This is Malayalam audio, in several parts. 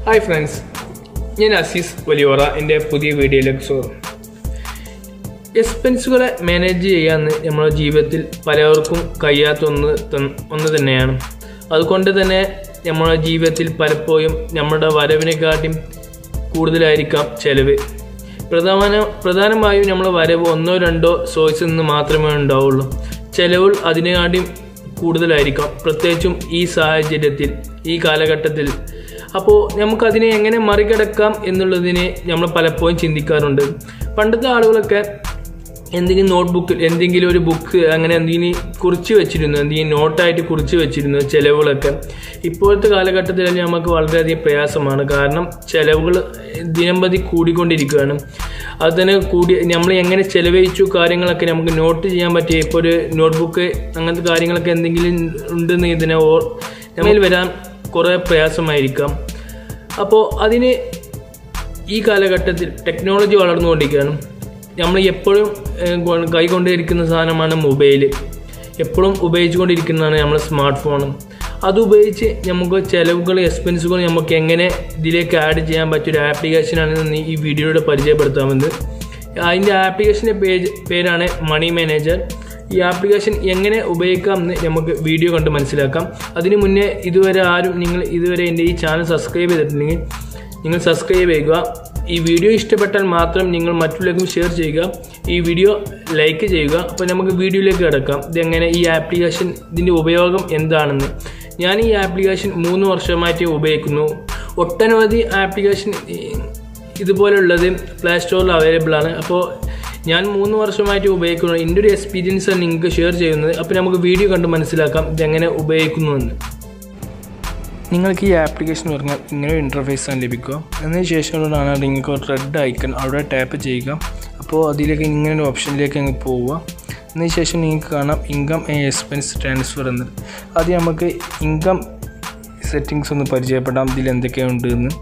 ഹായ് ഫ്രണ്ട്സ് ഞാൻ അസീസ് വലിയോറ എൻ്റെ പുതിയ വീഡിയോയിലേക്ക് സ്വാഗതം എക്സ്പെൻസുകളെ മാനേജ് ചെയ്യാന്ന് നമ്മുടെ ജീവിതത്തിൽ പലർക്കും കഴിയാത്ത ഒന്ന് തൻ- ഒന്ന് തന്നെയാണ് അതുകൊണ്ട് തന്നെ നമ്മുടെ ജീവിതത്തിൽ പലപ്പോഴും നമ്മുടെ വരവിനെക്കാട്ടിയും കൂടുതലായിരിക്കാം ചെലവ് പ്രധാന പ്രധാനമായും നമ്മുടെ വരവ് ഒന്നോ രണ്ടോ സോഴ്സിൽ നിന്ന് മാത്രമേ ഉണ്ടാവുള്ളൂ ചെലവുകൾ അതിനെക്കാട്ടിയും കൂടുതലായിരിക്കാം പ്രത്യേകിച്ചും ഈ സാഹചര്യത്തിൽ ഈ കാലഘട്ടത്തിൽ അപ്പോൾ നമുക്കതിനെ എങ്ങനെ മറികടക്കാം എന്നുള്ളതിനെ നമ്മൾ പലപ്പോഴും ചിന്തിക്കാറുണ്ട് പണ്ടത്തെ ആളുകളൊക്കെ എന്തെങ്കിലും നോട്ട്ബുക്കിൽ എന്തെങ്കിലും ഒരു ബുക്ക് അങ്ങനെ എന്തെങ്കിലും കുറിച്ച് വെച്ചിരുന്നു എന്തെങ്കിലും നോട്ടായിട്ട് കുറിച്ച് വെച്ചിരുന്നു ചിലവുകളൊക്കെ ഇപ്പോഴത്തെ കാലഘട്ടത്തിൽ നമുക്ക് വളരെയധികം പ്രയാസമാണ് കാരണം ചിലവുകൾ ദിനംപ്രതി കൂടിക്കൊണ്ടിരിക്കുകയാണ് അത് തന്നെ കൂടി നമ്മൾ എങ്ങനെ ചിലവഴിച്ചു കാര്യങ്ങളൊക്കെ നമുക്ക് നോട്ട് ചെയ്യാൻ പറ്റിയ ഇപ്പോൾ ഒരു നോട്ട്ബുക്ക് അങ്ങനത്തെ കാര്യങ്ങളൊക്കെ എന്തെങ്കിലും ഉണ്ടെന്ന് ഇതിനെ ഓർ നമ്മളിൽ വരാൻ കുറേ പ്രയാസമായിരിക്കാം അപ്പോൾ അതിന് ഈ കാലഘട്ടത്തിൽ ടെക്നോളജി വളർന്നുകൊണ്ടിരിക്കുകയാണ് നമ്മൾ എപ്പോഴും ഏഹ്, കൊ- കൈകൊണ്ടിരിക്കുന്ന സാധനമാണ് മൊബൈൽ എപ്പോഴും ഉപയോഗിച്ചുകൊണ്ടിരിക്കുന്നതാണ് നമ്മുടെ സ്മാർട്ട് ഫോൺ അത് ഉപയോഗിച്ച് നമുക്ക് ചിലവുകൾ എക്സ്പെൻസുകൾ നമുക്ക് എങ്ങനെ ഇതിലേക്ക് ആഡ് ചെയ്യാൻ പറ്റിയ ഒരു ആപ്ലിക്കേഷനാണ് ഇന്ന് ഈ വീഡിയോയുടെ പരിചയപ്പെടുത്താമെന്ന് അതിൻ്റെ ആപ്ലിക്കേഷൻ്റെ പേജ് പേരാണ് മണി മാനേജർ ഈ ആപ്ലിക്കേഷൻ എങ്ങനെ ഉപയോഗിക്കാം എന്ന് നമുക്ക് വീഡിയോ കണ്ട് മനസ്സിലാക്കാം അതിനു മുന്നേ ഇതുവരെ ആരും നിങ്ങൾ ഇതുവരെ എൻ്റെ ഈ ചാനൽ സബ്സ്ക്രൈബ് ചെയ്തിട്ടുണ്ടെങ്കിൽ നിങ്ങൾ സബ്സ്ക്രൈബ് ചെയ്യുക ഈ വീഡിയോ ഇഷ്ടപ്പെട്ടാൽ മാത്രം നിങ്ങൾ മറ്റുള്ളവർക്കും ഷെയർ ചെയ്യുക ഈ വീഡിയോ ലൈക്ക് ചെയ്യുക അപ്പോൾ നമുക്ക് വീഡിയോയിലേക്ക് കിടക്കാം ഇതെങ്ങനെ ഈ ആപ്ലിക്കേഷൻ ഇതിൻ്റെ ഉപയോഗം എന്താണെന്ന് ഞാൻ ഈ ആപ്ലിക്കേഷൻ മൂന്ന് വർഷമായിട്ട് ഉപയോഗിക്കുന്നു ഒട്ടനവധി ആപ്ലിക്കേഷൻ ഇതുപോലുള്ളത് പ്ലേ സ്റ്റോറിൽ അവൈലബിൾ ആണ് അപ്പോൾ ഞാൻ മൂന്ന് വർഷമായിട്ട് ഉപയോഗിക്കുന്നു എൻ്റെ ഒരു എക്സ്പീരിയൻസ് ആണ് നിങ്ങൾക്ക് ഷെയർ ചെയ്യുന്നത് അപ്പോൾ നമുക്ക് വീഡിയോ കണ്ട് മനസ്സിലാക്കാം ഇതെങ്ങനെ ഉപയോഗിക്കുന്നുവെന്ന് നിങ്ങൾക്ക് ഈ ആപ്ലിക്കേഷൻ പറഞ്ഞാൽ ഇങ്ങനെ ഒരു ഇൻ്റർഫേസ് ആണ് ലഭിക്കുക അതിന് ശേഷമുള്ളതാണ് നിങ്ങൾക്ക് ഒരു റെഡ് ഐക്കൺ അവിടെ ടാപ്പ് ചെയ്യുക അപ്പോൾ അതിലേക്ക് ഇങ്ങനെ ഒരു ഓപ്ഷനിലേക്ക് അങ്ങ് പോവുക അതിന് ശേഷം നിങ്ങൾക്ക് കാണാം ഇൻകം ആൻഡ് എക്സ്പെൻസ് ട്രാൻസ്ഫർ എന്നത് ആദ്യം നമുക്ക് ഇൻകം സെറ്റിങ്സ് ഒന്ന് പരിചയപ്പെടാം ഇതിൽ എന്തൊക്കെയുണ്ട് എന്ന്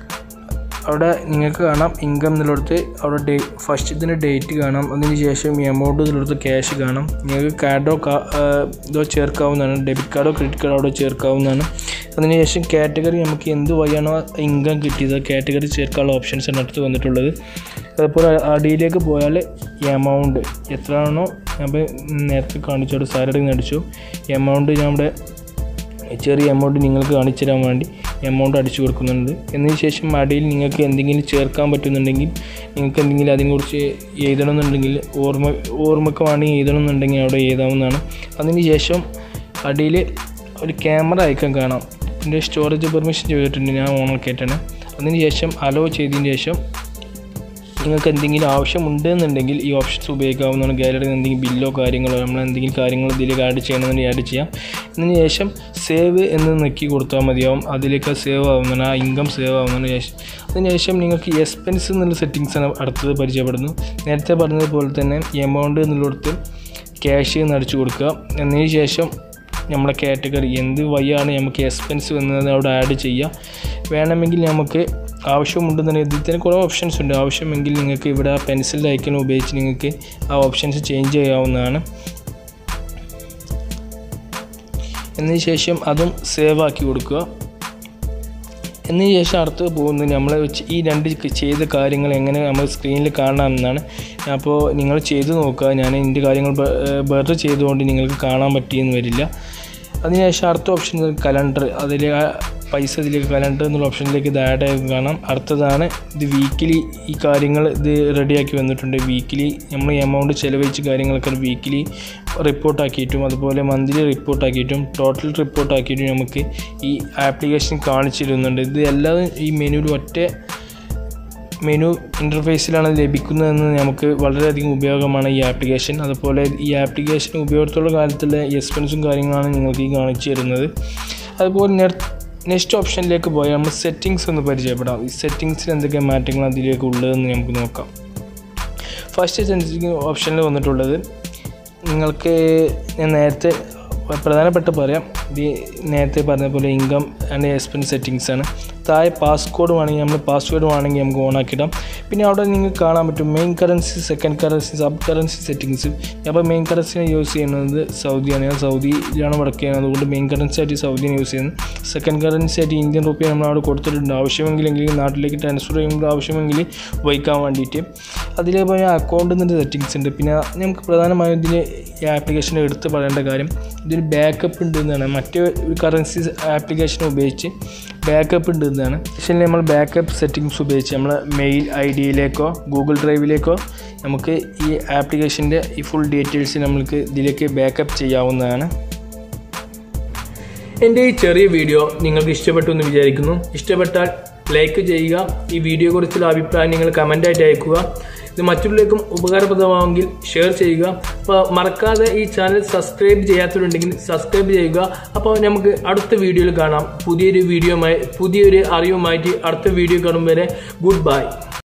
അവിടെ നിങ്ങൾക്ക് കാണാം ഇൻകം എന്നുള്ളിടത്ത് അവിടെ ഡേ ഫസ്റ്റ് ഇതിൻ്റെ ഡേറ്റ് കാണാം അതിന് ശേഷം എമൗണ്ട് എന്നുള്ളിടത്ത് ക്യാഷ് കാണാം നിങ്ങൾക്ക് കാർഡോ കാ- ആ, ഇതോ ചേർക്കാവുന്നതാണ് ഡെബിറ്റ് കാർഡോ ക്രെഡിറ്റ് കാർഡോ അവിടെ ചേർക്കാവുന്നതാണ് അതിനുശേഷം കാറ്റഗറി നമുക്ക് എന്ത് വഴിയാണോ ഇൻകം കിട്ടിയത് കാറ്റഗറി ചേർക്കാനുള്ള ഓപ്ഷൻസ് ആണ് അടുത്ത് വന്നിട്ടുള്ളത് അതുപോലെ അടിയിലേക്ക് പോയാൽ എമൗണ്ട് എത്രയാണോ ഞാൻ നേരത്തെ കാണിച്ചോട് സാലറി അടിച്ചു എമൗണ്ട് നമ്മുടെ ചെറിയ എമൗണ്ട് നിങ്ങൾക്ക് കാണിച്ചു തരാൻ വേണ്ടി എമൗണ്ട് അടിച്ചു കൊടുക്കുന്നുണ്ട് എന്നതിന് ശേഷം അടിയിൽ നിങ്ങൾക്ക് എന്തെങ്കിലും ചേർക്കാൻ പറ്റുന്നുണ്ടെങ്കിൽ നിങ്ങൾക്ക് എന്തെങ്കിലും അതിനെക്കുറിച്ച് എഴുതണമെന്നുണ്ടെങ്കിൽ ഓർമ്മ ഓർമ്മക്ക് വേണ്ടി എഴുതണമെന്നുണ്ടെങ്കിൽ അവിടെ എഴുതാവുന്നതാണ് അതിന് ശേഷം അടിയിൽ ഒരു ക്യാമറ ഐക്കൺ കാണാം എൻ്റെ സ്റ്റോറേജ് പെർമിഷൻ ചെയ്തിട്ടുണ്ട് ഞാൻ ഓണാക്കിയിട്ടാണ് അതിന് ശേഷം അലോ ചെയ്തതിന് ശേഷം നിങ്ങൾക്ക് എന്തെങ്കിലും ആവശ്യമുണ്ട് എന്നുണ്ടെങ്കിൽ ഈ ഓപ്ഷൻസ് ഉപയോഗിക്കാവുന്നതാണ് ഗാലറിയിൽ എന്തെങ്കിലും ബില്ലോ കാര്യങ്ങളോ നമ്മൾ എന്തെങ്കിലും കാര്യങ്ങൾ ഇതിലേക്ക് ആഡ് ചെയ്യണമെന്നുണ്ടെങ്കിൽ ആഡ് ചെയ്യാം ഇതിന് ശേഷം സേവ് എന്ന് നെക്കി കൊടുത്താൽ മതിയാവും അതിലേക്ക് സേവ് ആവുന്നതാണ് ആ ഇൻകം സേവ് ആവുന്നതിന് ശേഷം അതിന് ശേഷം നിങ്ങൾക്ക് എക്സ്പെൻസ് എന്നുള്ള സെറ്റിങ്സ് ആണ് അടുത്തത് പരിചയപ്പെടുന്നു നേരത്തെ പറഞ്ഞതുപോലെ തന്നെ എമൗണ്ട് എന്നുള്ളിടത്ത് ക്യാഷ് എന്ന് അടിച്ചു കൊടുക്കുക എന്നതിന് ശേഷം നമ്മുടെ കാറ്റഗറി എന്ത് വഴിയാണ് നമുക്ക് എക്സ്പെൻസ് എന്നത് അവിടെ ആഡ് ചെയ്യാം വേണമെങ്കിൽ നമുക്ക് ആവശ്യമുണ്ടെന്നുണ്ടെങ്കിൽ ഇതിൽ തന്നെ കുറേ ഓപ്ഷൻസ് ഉണ്ട് ആവശ്യമെങ്കിൽ നിങ്ങൾക്ക് ഇവിടെ ആ പെൻസിൽ ഐക്കൺ ഉപയോഗിച്ച് നിങ്ങൾക്ക് ആ ഓപ്ഷൻസ് ചേഞ്ച് ചെയ്യാവുന്നതാണ് എന്നതിന് ശേഷം അതും സേവ് ആക്കി കൊടുക്കുക എന്നതിന് ശേഷം അടുത്ത് പോകുന്നത് നമ്മൾ വെച്ച് ഈ രണ്ട് ക- ചെയ്ത കാര്യങ്ങൾ എങ്ങനെ നമ്മൾ സ്ക്രീനിൽ കാണാമെന്നാണ് അപ്പോൾ നിങ്ങൾ ചെയ്ത് നോക്കുക ഞാൻ എൻ്റെ കാര്യങ്ങൾ ബെറ്റർ ചെയ്തുകൊണ്ട് നിങ്ങൾക്ക് കാണാൻ പറ്റിയെന്ന് വരില്ല അതിനുശേഷം അടുത്ത ഓപ്ഷൻ കലണ്ടർ അതിൽ ആ പൈസ ഇതിലേക്ക് കലണ്ടർ എന്നുള്ള ഓപ്ഷനിലേക്ക് ഇത് ആഡ് ആയി കാണാം അടുത്തതാണ് ഇത് വീക്കിലി ഈ കാര്യങ്ങൾ ഇത് റെഡിയാക്കി വന്നിട്ടുണ്ട് വീക്കിലി നമ്മൾ എമൗണ്ട് ചിലവഴിച്ച കാര്യങ്ങളൊക്കെ വീക്കിലി റിപ്പോർട്ടാക്കിയിട്ടും അതുപോലെ മന്ത്ലി റിപ്പോർട്ടാക്കിയിട്ടും ടോട്ടൽ റിപ്പോർട്ടാക്കിയിട്ടും നമുക്ക് ഈ ആപ്ലിക്കേഷൻ കാണിച്ചിരുന്നുണ്ട് ഇത് എല്ലാം ഈ മെനുവിൽ ഒറ്റ മെനു ഇൻ്റർഫേസിലാണ് ലഭിക്കുന്നതെന്ന് നമുക്ക് വളരെയധികം ഉപയോഗമാണ് ഈ ആപ്ലിക്കേഷൻ അതുപോലെ ഈ ആപ്ലിക്കേഷൻ ഉപയോഗത്തുള്ള കാലത്തുള്ള എക്സ്പെൻസും കാര്യങ്ങളാണ് നിങ്ങൾക്ക് ഈ കാണിച്ചു തരുന്നത് അതുപോലെ നെക്സ്റ്റ് ഓപ്ഷനിലേക്ക് പോയാൽ നമ്മൾ സെറ്റിങ്സ് ഒന്ന് പരിചയപ്പെടാം ഈ സെറ്റിങ്സിൽ എന്തൊക്കെ മാറ്റങ്ങൾ അതിലേക്ക് ഉള്ളതെന്ന് നമുക്ക് നോക്കാം ഫസ്റ്റ് സെൻസിങ് ഓപ്ഷനിൽ വന്നിട്ടുള്ളത് നിങ്ങൾക്ക് ഞാൻ നേരത്തെ പ്രധാനപ്പെട്ട പറയാം ഇത് നേരത്തെ പറഞ്ഞ പോലെ ഇൻകം ആൻഡ് എക്സ്പെൻസ് സെറ്റിങ്സ് ആണ് താഴെ പാസ്കോഡ് വേണമെങ്കിൽ നമ്മൾ പാസ്വേഡ് വേണമെങ്കിൽ നമുക്ക് ഓൺ ആക്കിയിടാം പിന്നെ അവിടെ നിങ്ങൾക്ക് കാണാൻ പറ്റും main currency second currency sub currency settings അപ്പോൾ മെയിൻ കറൻസിനെ യൂസ് ചെയ്യുന്നത് സൗദിയാണ് ഞാൻ സൗദിയിലാണ് വർക്ക് ചെയ്യുന്നത് അതുകൊണ്ട് മെയിൻ കറൻസി ആയിട്ട് സൗദിയാണ് യൂസ് ചെയ്യുന്നത് സെക്കൻഡ് കറൻസി ആയിട്ട് ഇന്ത്യൻ റുപ്പി നമ്മൾ അവിടെ കൊടുത്തിട്ടുണ്ട് ആവശ്യമെങ്കിൽ നാട്ടിലേക്ക് ട്രാൻസ്ഫർ ചെയ്യുമ്പോൾ ആവശ്യമെങ്കിൽ ഉപയോഗിക്കാൻ വേണ്ടിയിട്ട് അതിലേപോലെ അക്കൗണ്ടിൽ നിന്ന് സെറ്റിങ്സ് ഉണ്ട് പിന്നെ നമുക്ക് പ്രധാനമായും ഇതിൽ ഈ ആപ്ലിക്കേഷൻ എടുത്ത് പറയേണ്ട കാര്യം ഇതിൽ ബാക്കപ്പ് ഉണ്ട് എന്നാണ് മറ്റ് കറൻസി ആപ്ലിക്കേഷൻ ഉപയോഗിച്ച് ബാക്കപ്പ് ഉണ്ട് എന്നാണ് പക്ഷേ നമ്മൾ ബാക്കപ്പ് സെറ്റിങ്സ് ഉപയോഗിച്ച് നമ്മൾ മെയിൽ ഐ ഡിയിലേക്കോ ഗൂഗിൾ ഡ്രൈവിലേക്കോ നമുക്ക് ഈ ആപ്ലിക്കേഷൻ്റെ ഈ ഫുൾ ഡീറ്റെയിൽസ് നമ്മൾക്ക് ഇതിലേക്ക് ബാക്കപ്പ് ചെയ്യാവുന്നതാണ് എൻ്റെ ഈ ചെറിയ വീഡിയോ നിങ്ങൾക്ക് ഇഷ്ടപ്പെട്ടു എന്ന് വിചാരിക്കുന്നു ഇഷ്ടപ്പെട്ടാൽ ലൈക്ക് ചെയ്യുക ഈ വീഡിയോയെക്കുറിച്ചുള്ള അഭിപ്രായം നിങ്ങൾ കമൻ്റായിട്ട് അയക്കുക ഇത് മറ്റുള്ളവർക്കും ഉപകാരപ്രദമാണെങ്കിൽ ഷെയർ ചെയ്യുക അപ്പോൾ മറക്കാതെ ഈ ചാനൽ സബ്സ്ക്രൈബ് ചെയ്യാത്തവരുണ്ടെങ്കിൽ സബ്സ്ക്രൈബ് ചെയ്യുക അപ്പോൾ നമുക്ക് അടുത്ത വീഡിയോയിൽ കാണാം പുതിയൊരു വീഡിയോയുമായി പുതിയൊരു അറിവുമായിട്ട് അടുത്ത വീഡിയോ കാണും വരെ ഗുഡ് ബൈ